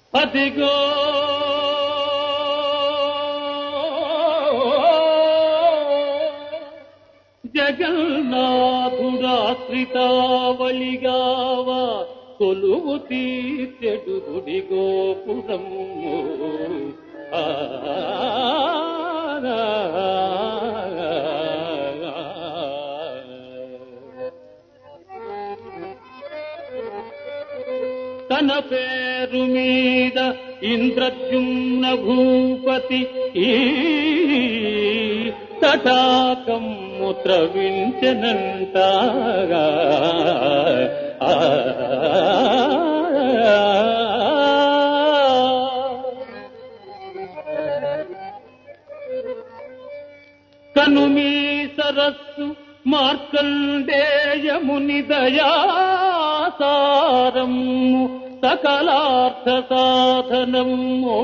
అదిగో జగన్నాథుడాశ్రితావళిగావా కొలువు తీర్చెడు గుడి గోపురము ఆ తన పేరు మీద ఇంద్రజుమ్న భూపతి ఈ తటాకము త్రవించనంటాగా ఆ కనుమీ సరస్సు మార్కండేయముని దయాసారము సకలార్థ సాధనము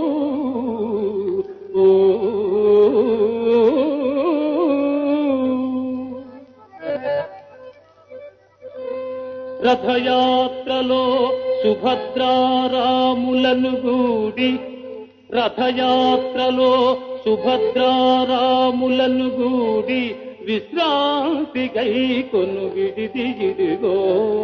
రథయాత్రలో సుభద్రారాములను గూడి రథయాత్రలో సుభద్రారాములను గూడి విశ్రాంతి గై కొను విడిది ఇదిగో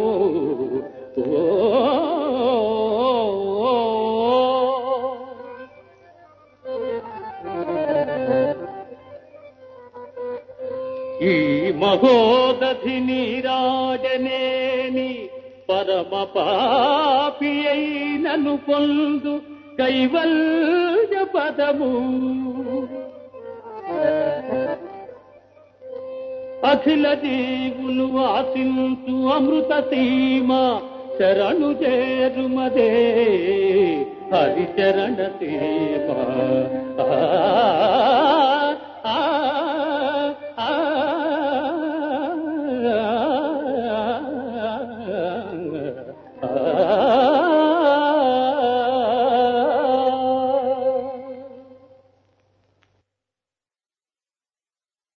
ఈ మహోదధిని రాజనేని పరమ పాపి అయినను పొందు కైవల్య పదము అఖిల జీవులు ఆశించు అమృత సీమ శరణు చేరుమదే హరిచరణ సీమ ఆ